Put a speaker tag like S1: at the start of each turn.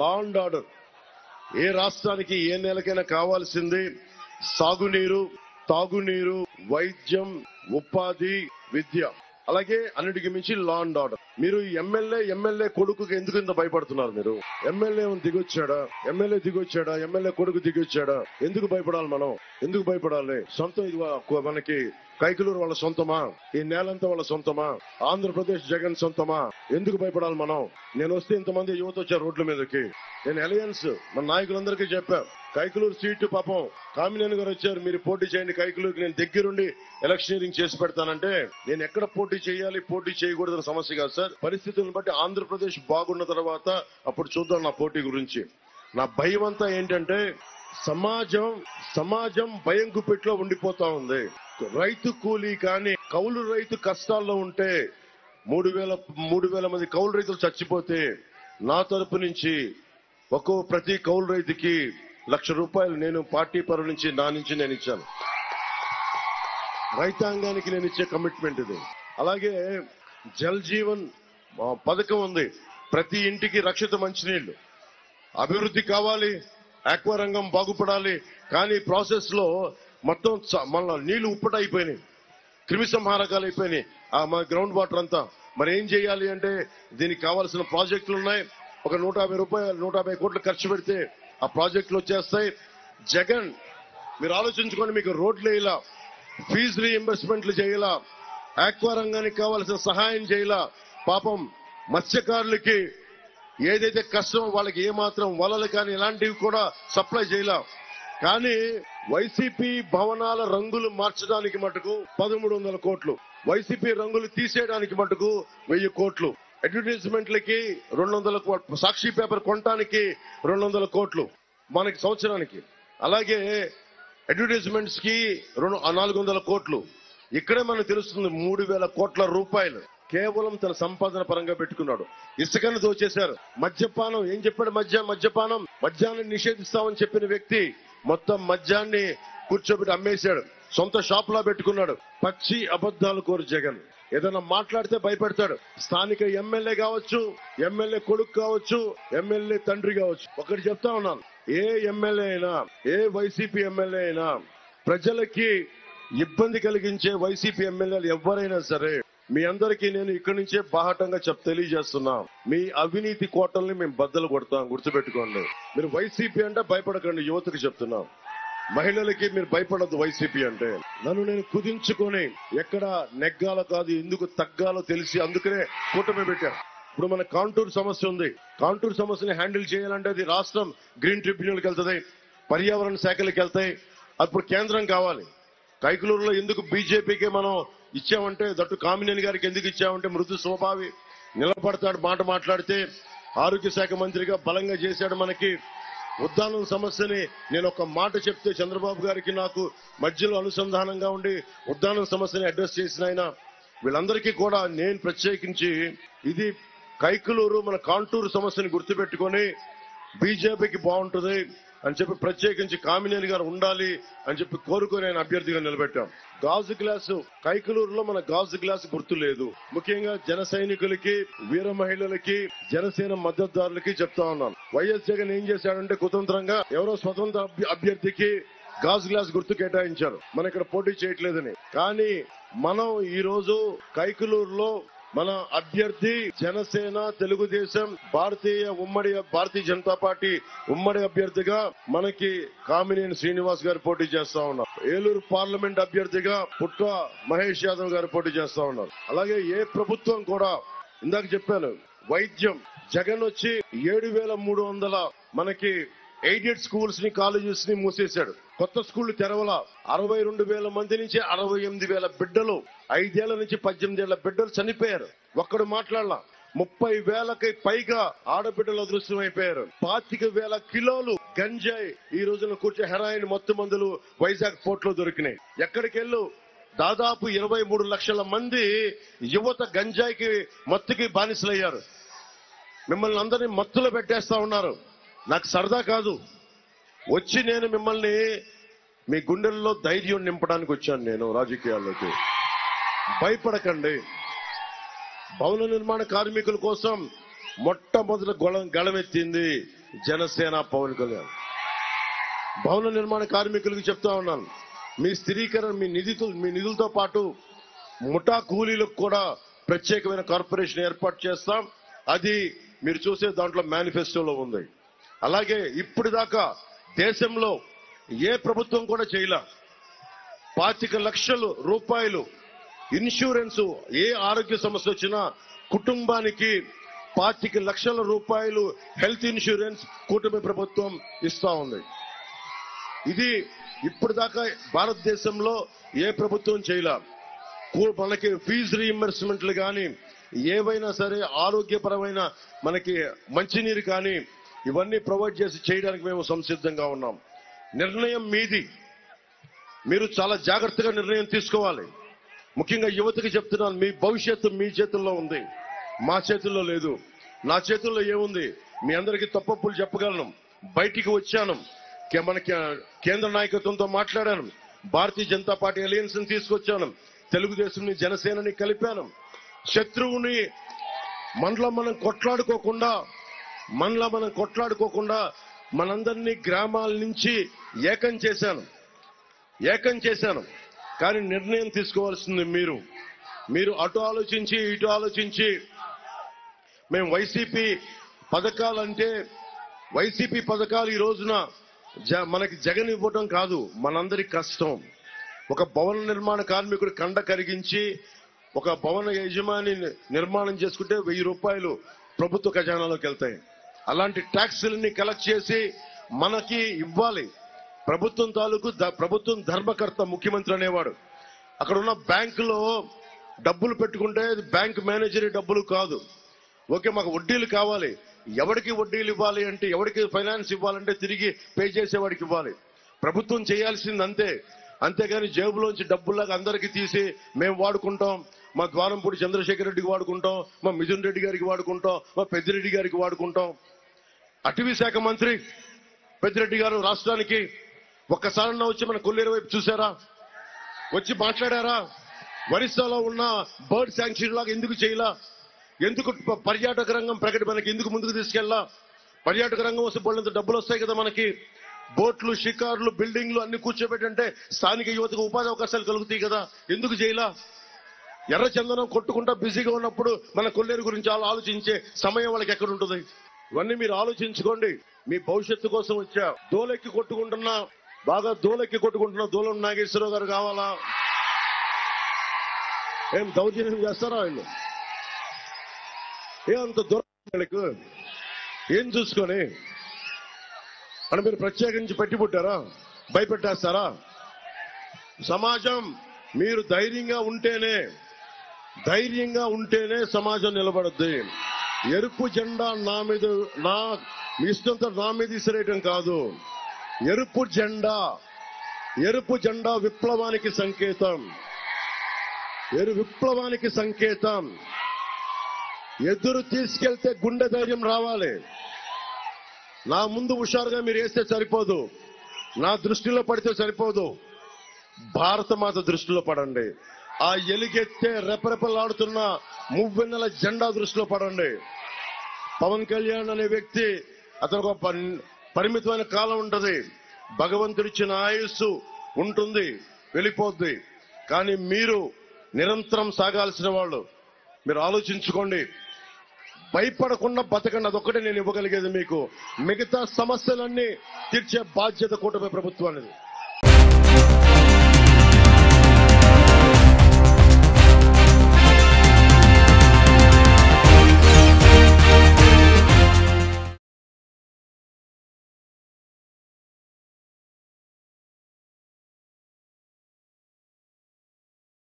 S1: Law and order ఏ రాష్ట్రానికి ఏ నెలకైనా కావాల్సింది సాగునీరు తాగునీరు వైద్యం ఉపాధి విద్య అలాగే అన్నిటికి మించి లా అండ్ ఆర్డర్ మీరు ఎమ్మెల్యే ఎమ్మెల్యే కొడుకుకి ఎందుకు ఇంత భయపడుతున్నారు మీరు ఎమ్మెల్యే దిగొచ్చాడా ఎమ్మెల్యే దిగొచ్చాడా ఎమ్మెల్యే కొడుకు దిగొచ్చాడా ఎందుకు భయపడాలి మనం ఎందుకు భయపడాలి సొంతం ఇది వా- మనకి కైకలూరు వాళ్ళ సొంతమా ఈ నేలంతా వాళ్ళ సొంతమా ఆంధ్రప్రదేశ్ జగన్ సొంతమా ఎందుకు భయపడాలి మనం నేను వస్తే ఇంతమంది యువత వచ్చారు రోడ్ల మీదకి నేను అలయన్స్ మన నాయకులందరికీ చెప్పా కైకలూరు సీటు పాపం కామినేని గారు వచ్చారు మీరు పోటీ చేయండి కైకలూరుకి నేను దగ్గరుండి ఎలక్షనీరింగ్ చేసి పెడతానంటే నేను ఎక్కడ పోటీ చేయాలి పోటీ చేయకూడదని సమస్య కాదు సార్ పరిస్థితులను బట్టి ఆంధ్రప్రదేశ్ బాగున్న తర్వాత అప్పుడు చూద్దాం నా పోటీ గురించి నా భయం అంతా ఏంటంటే సమాజం సమాజం భయం గుప్పెట్లో ఉండిపోతా ఉంది రైతు కూలీ కానీ కౌలు రైతు కష్టాల్లో ఉంటే మూడు వేల మూడు వేల మంది కౌలు రైతులు చచ్చిపోతే నా తరపు నుంచి ఒక్కో ప్రతి కౌలు రైతుకి లక్ష రూపాయలు నేను పార్టీ పరువు నుంచి నా నుంచి నేను ఇచ్చాను రైతాంగానికి నేను ఇచ్చే కమిట్మెంట్ ఇది అలాగే జల్ జీవన్ ఆ, పథకం ఉంది ప్రతి ఇంటికి రక్షిత మంచినీళ్లు అభివృద్ధి కావాలి ఆక్వా రంగం బాగుపడాలి కానీ ప్రాసెస్ లో మొత్తం చ- మన నీళ్లు ఉప్పట అయిపోయినాయి క్రిమి సంహారకాలు అయిపోయినాయి ఆ మా గ్రౌండ్ వాటర్ అంతా మరి ఏం చేయాలి అంటే దీనికి కావాల్సిన ప్రాజెక్టులు ఉన్నాయి ఒక నూట యాభై రూపాయలు నూట యాభై కోట్లు ఖర్చు పెడితే ఆ ప్రాజెక్టులు వచ్చేస్తాయి జగన్ మీరు ఆలోచించుకోండి మీకు రోడ్లు వేయాల ఫీజు రీఎంబర్స్మెంట్లు చేయాల ఆక్వా రంగానికి కావాల్సిన సహాయం చేయాల పాపం మత్స్యకారులకి ఏదైతే కష్టమో వాళ్ళకి ఏమాత్రం వలలు కానీ ఇలాంటివి కూడా సప్లై చేయలేం కానీ వైసీపీ భవనాల రంగులు మార్చడానికి మటుకు పదమూడు వందల కోట్లు వైసీపీ రంగులు తీసేయడానికి మటుకు వెయ్యి కోట్లు అడ్వర్టైజ్మెంట్లకి రెండు వందల కో- సాక్షి పేపర్ కొనడానికి రెండు వందల కోట్లు మనకి సంవత్సరానికి అలాగే అడ్వర్టైజ్మెంట్స్ కి రెండు నాలుగు వందల కోట్లు ఇక్కడే మనకు తెలుస్తుంది మూడు వేల కోట్ల రూపాయలు కేవలం తన సంపాదన పరంగా పెట్టుకున్నాడు ఇసుకను దోచేశారు మద్యపానం ఏం చెప్పాడు మద్య మద్యపానం మద్యాన్ని నిషేధిస్తామని చెప్పిన వ్యక్తి మొత్తం మద్యాన్ని కూర్చోబెట్టి అమ్మేశాడు సొంత షాప్ లా పెట్టుకున్నాడు పచ్చి అబద్ధాలు కోరు జగన్ ఏదైనా మాట్లాడితే భయపెడతాడు స్థానిక ఎమ్మెల్యే కావచ్చు ఎమ్మెల్యే కొడుకు కావచ్చు ఎమ్మెల్యే తండ్రి కావచ్చు ఒకటి చెప్తా ఉన్నాను ఏ ఎమ్మెల్యే అయినా ఏ వైసీపీ ఎమ్మెల్యే అయినా ప్రజలకి ఇబ్బంది కలిగించే వైసీపీ ఎమ్మెల్యేలు ఎవరైనా సరే మీ అందరికీ నేను ఇక్కడి నుంచే బాహటంగా చెప్ తెలియజేస్తున్నా మీ అవినీతి కోటల్ని మేము బద్దలు కొడతాం గుర్తుపెట్టుకోండి మీరు వైసీపీ అంటే భయపడకండి యువతకు చెప్తున్నాం మహిళలకి మీరు భయపడద్దు వైసీపీ అంటే నన్ను నేను కుదించుకొని ఎక్కడ నెగ్గాలో కాదు ఎందుకు తగ్గాలో తెలిసి అందుకనే కూటమి పెట్టారు ఇప్పుడు మన కాంటూర్ సమస్య ఉంది కాంటూర్ సమస్యని హ్యాండిల్ చేయాలంటే అది రాష్ట్రం గ్రీన్ ట్రిబ్యునల్కి వెళ్తుంది పర్యావరణ శాఖలకు వెళ్తాయి అప్పుడు కేంద్రం కావాలి కైకలూరులో ఎందుకు బీజేపీకి మనం ఇచ్చామంటే దట్టు కామినేని గారికి ఎందుకు ఇచ్చామంటే మృదు స్వభావి నిలబడతాడు మాట మాట్లాడితే ఆరోగ్య శాఖ మంత్రిగా బలంగా చేశాడు మనకి ఉద్దానం సమస్యని నేను ఒక మాట చెప్తే చంద్రబాబు గారికి నాకు మధ్యలో అనుసంధానంగా ఉండి ఉద్దానం సమస్యని అడ్రస్ చేసిన ఆయన వీళ్ళందరికీ కూడా నేను ప్రత్యేకించి ఇది కైకలూరు మన కాంటూరు సమస్యని గుర్తుపెట్టుకొని బీజేపీకి బాగుంటుంది అని చెప్పి ప్రత్యేకించి కామినేని గారు ఉండాలి అని చెప్పి కోరుకొని ఆయన అభ్యర్థిగా నిలబెట్టాం గాజు గ్లాసు కైకలూరులో మన గాజు గ్లాసు గుర్తు లేదు ముఖ్యంగా జన సైనికులకి వీర మహిళలకి జనసేన మద్దతుదారులకి చెప్తా ఉన్నాను వైఎస్ జగన్ ఏం చేశాడంటే కుతంత్రంగా ఎవరో స్వతంత్ర అభ్య- అభ్యర్థికి గాజు గ్లాస్ గుర్తు కేటాయించారు మనం ఇక్కడ పోటీ చేయట్లేదని కానీ మనం ఈ రోజు కైకలూరులో మన అభ్యర్థి జనసేన తెలుగుదేశం భారతీయ ఉమ్మడి భారతీయ జనతా పార్టీ ఉమ్మడి అభ్యర్థిగా మనకి కామినేని శ్రీనివాస్ గారు పోటీ చేస్తా ఉన్నారు ఏలూరు పార్లమెంట్ అభ్యర్థిగా పుట్ట మహేష్ యాదవ్ గారు పోటీ చేస్తా ఉన్నారు అలాగే ఏ ప్రభుత్వం కూడా ఇందాక చెప్పాను వైద్యం జగన్ వచ్చి ఏడు వేల మూడు వందల మనకి ఎయిడెడ్ స్కూల్స్ ని కాలేజెస్ ని మూసేశాడు కొత్త స్కూళ్లు తెరవల అరవై రెండు వేల మంది నుంచి అరవై ఎనిమిది వేల బిడ్డలు ఐదేళ్ల నుంచి పద్దెనిమిది ఏళ్ల బిడ్డలు చనిపోయారు ఒక్కడు మాట్లాడలా ముప్పై వేలకి పైగా ఆడబిడ్డలు అదృశ్యం అయిపోయారు పాతిక వేల కిలోలు గంజాయి ఈ రోజున కూర్చో హెరాయిన్ మొత్తం మందులు వైజాగ్ పోర్ట్ లో దొరికినాయి ఎక్కడికి వెళ్ళు దాదాపు ఇరవై మూడు లక్షల మంది యువత గంజాయికి మత్తుకి బానిసలయ్యారు మిమ్మల్ని అందరినీ మత్తులో పెట్టేస్తా ఉన్నారు నాకు సరదా కాదు వచ్చి నేను మిమ్మల్ని మీ గుండెల్లో ధైర్యం నింపడానికి వచ్చాను నేను రాజకీయాల్లోకి భయపడకండి భవన నిర్మాణ కార్మికుల కోసం మొట్టమొదటి గొళం గళమెత్తింది జనసేన పవన్ కళ్యాణ్ భవన నిర్మాణ కార్మికులకు చెప్తా ఉన్నాను మీ స్థిరీకరణ మీ నిధులతో మీ నిధులతో పాటు ముఠా కూలీలకు కూడా ప్రత్యేకమైన కార్పొరేషన్ ఏర్పాటు చేస్తాం అది మీరు చూసే దాంట్లో మేనిఫెస్టోలో ఉంది అలాగే ఇప్పటిదాకా దేశంలో ఏ ప్రభుత్వం కూడా చేయలే పాతిక లక్షలు రూపాయలు ఇన్సూరెన్స్ ఏ ఆరోగ్య సమస్య వచ్చినా కుటుంబానికి పాతిక లక్షల రూపాయలు హెల్త్ ఇన్సూరెన్స్ కూటమి ప్రభుత్వం ఇస్తా ఉంది ఇది ఇప్పటిదాకా భారతదేశంలో ఏ ప్రభుత్వం చేయలే కూ- మనకి ఫీజు రీఇంబర్స్మెంట్లు కానీ ఏవైనా సరే ఆరోగ్యపరమైన మనకి మంచినీరు కానీ ఇవన్నీ ప్రొవైడ్ చేసి చేయడానికి మేము సంసిద్ధంగా ఉన్నాం నిర్ణయం మీది మీరు చాలా జాగ్రత్తగా నిర్ణయం తీసుకోవాలి ముఖ్యంగా యువతకి చెప్తున్నాను మీ భవిష్యత్తు మీ చేతుల్లో ఉంది మా చేతుల్లో లేదు నా చేతుల్లో ఏముంది మీ అందరికీ తప్పప్పులు చెప్పగలను బయటికి వచ్చాను కే- మన కే- కేంద్ర నాయకత్వంతో మాట్లాడాను భారతీయ జనతా పార్టీ అలయన్స్ ని తీసుకొచ్చాను తెలుగుదేశంని జనసేనని కలిపాను శత్రువుని మనలో మనం కొట్లాడుకోకుండా మనలో మనం కొట్లాడుకోకుండా మనందరినీ గ్రామాల నుంచి ఏకం చేశాను ఏకం చేశాను కానీ నిర్ణయం తీసుకోవాల్సింది మీరు మీరు అటు ఆలోచించి ఇటు ఆలోచించి మేము వైసీపీ పథకాలంటే వైసీపీ పథకాలు ఈ రోజున జ- మనకి జగన్ ఇవ్వటం కాదు మనందరి కష్టం ఒక భవన నిర్మాణ కార్మికుడు కండ కరిగించి ఒక భవన యజమాని నిర్మాణం చేసుకుంటే వెయ్యి రూపాయలు ప్రభుత్వ ఖజానాలోకి వెళ్తాయి అలాంటి ట్యాక్సులన్నీ కలెక్ట్ చేసి మనకి ఇవ్వాలి ప్రభుత్వం తాలూకు ద- ప్రభుత్వం ధర్మకర్త ముఖ్యమంత్రి అనేవాడు అక్కడ ఉన్న బ్యాంకులో డబ్బులు పెట్టుకుంటే అది బ్యాంక్ మేనేజర్ డబ్బులు కాదు ఓకే మాకు వడ్డీలు కావాలి ఎవరికి వడ్డీలు ఇవ్వాలి అంటే ఎవరికి ఫైనాన్స్ ఇవ్వాలంటే తిరిగి పే చేసేవాడికి ఇవ్వాలి ప్రభుత్వం చేయాల్సింది అంతే అంతేగాని జేబులోంచి డబ్బుల్లాగా అందరికీ తీసి మేము వాడుకుంటాం మా ద్వారంపూడి చంద్రశేఖర్ రెడ్డికి వాడుకుంటాం మా మిథున్ రెడ్డి గారికి వాడుకుంటాం మా పెద్దిరెడ్డి గారికి వాడుకుంటాం అటవీ శాఖ మంత్రి పెద్దిరెడ్డి గారు రాష్ట్రానికి ఒక్కసారన్నా వచ్చి మన కొల్లేరు వైపు చూసారా వచ్చి మాట్లాడారా ఒరిస్సాలో ఉన్న బర్డ్ శాంక్చురీ లాగా ఎందుకు చేయలా ఎందుకు ప- పర్యాటక రంగం ప్రకటి మనకి ఎందుకు ముందుకు తీసుకెళ్ళా పర్యాటక రంగం వస్తే బోళ్ళంత డబ్బులు వస్తాయి కదా మనకి బోట్లు షికార్లు బిల్డింగ్లు అన్ని కూర్చోబెట్టంటే స్థానిక యువతకు ఉపాధి అవకాశాలు కలుగుతాయి కదా ఎందుకు చేయలా ఎర్ర చందనం కొట్టుకుంటా బిజీగా ఉన్నప్పుడు మన కొల్లేరు గురించి ఆలో- ఆలోచించే సమయం వాళ్ళకి ఎక్కడ ఉంటుంది ఇవన్నీ మీరు ఆలోచించుకోండి మీ భవిష్యత్తు కోసం వచ్చా దోలెక్కి కొట్టుకుంటున్నా బాగా దోలెక్కి కొట్టుకుంటున్న దూలం నాగేశ్వరరావు గారు కావాలా ఏం దౌర్జన్యం చేస్తారా ఆయన ఏ అంత దూరం వీళ్ళకు? ఏం చూసుకొని అని మీరు ప్రత్యేకించి పెట్టి పుట్టారా భయపెట్టేస్తారా సమాజం మీరు ధైర్యంగా ఉంటేనే ధైర్యంగా ఉంటేనే సమాజం నిలబడద్ది ఎరుపు జెండా నా మీద నా మీ ఇష్టంతో నా మీద ఇసిరేయటం కాదు ఎరుపు జెండా ఎరుపు జెండా విప్లవానికి సంకేతం ఎరు విప్లవానికి సంకేతం ఎదురు తీసుకెళ్తే గుండె ధైర్యం రావాలి నా ముందు హుషారుగా మీరు వేస్తే సరిపోదు నా దృష్టిలో పడితే సరిపోదు భారత మాత దృష్టిలో పడండి ఆ ఎలుగెత్తే రెపరెపలాడుతున్న మువ్వెన్నెల జెండా దృష్టిలో పడండి పవన్ కళ్యాణ్ అనే వ్యక్తి అతను ఒక పరి- పరిమితమైన కాలం ఉంటది భగవంతుడిచ్చిన ఆయుస్సు ఉంటుంది వెళ్ళిపోద్ది కానీ మీరు నిరంతరం సాగాల్సిన వాళ్ళు మీరు ఆలోచించుకోండి భయపడకుండా బతకండి అదొక్కటే నేను ఇవ్వగలిగేది మీకు మిగతా సమస్యలన్నీ తీర్చే బాధ్యత కూటమి ప్రభుత్వానికి